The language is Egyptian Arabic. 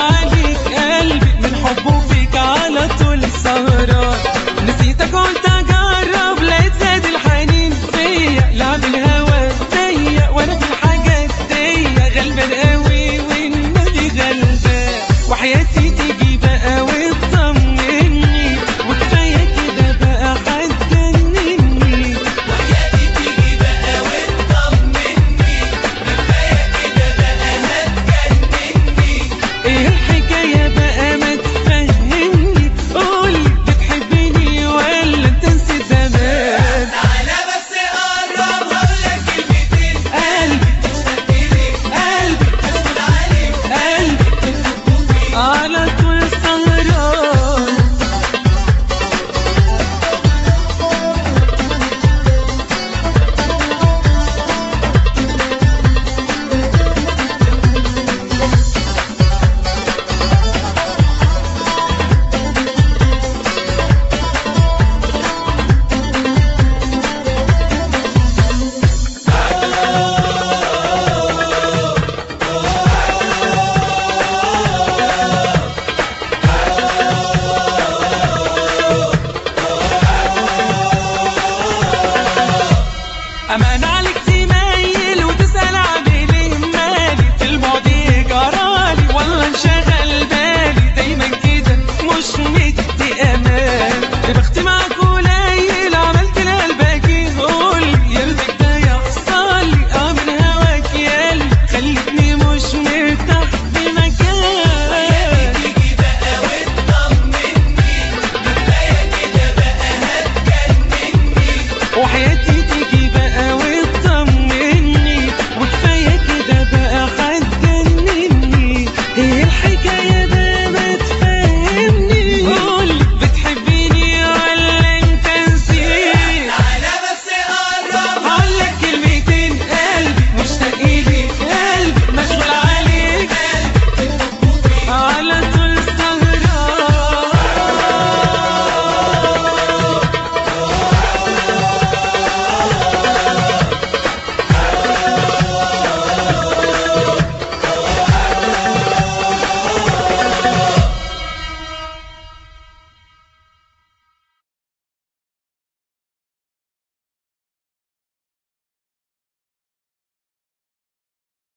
عليك قلبي من حبه فيك على طول سهران نسيتك قلت اجرب لقيت زاد الحنين فيا لعب الهوى ضيق وانا في الحاجات دي غلبان قوي والنبي غلبان وحياتي تيجي بقى وتطمني وكفايه كده بقى هتجنني وحياتي تيجي بقى وتطمني كفاية كده بقى هتجنني ايه الحكاية بقى ما تفهمني قولي بتحبني ولا انت نسيت زمان تعالى بس قرب هقولك كلمتين قلبي تشتكيلي قلبي هسكت عليك قلبي تحبني على طول سهران أمان عليك تميل وتسأل عامل مالي في الماضي جرالي والله انشغل بالي دايما كده مش مدي أمان بختي معاك قليل عملت لقلبك يقول يرضيك ده يحصل لي اه من هواك يالي خلتني مش مرتاح في مكان تيجي بقى وتطمني كفاية كده بقى هتجنني وحياتي تيجي بقى وتطمني وكفايه كده بقى هتجنني هي الحكايه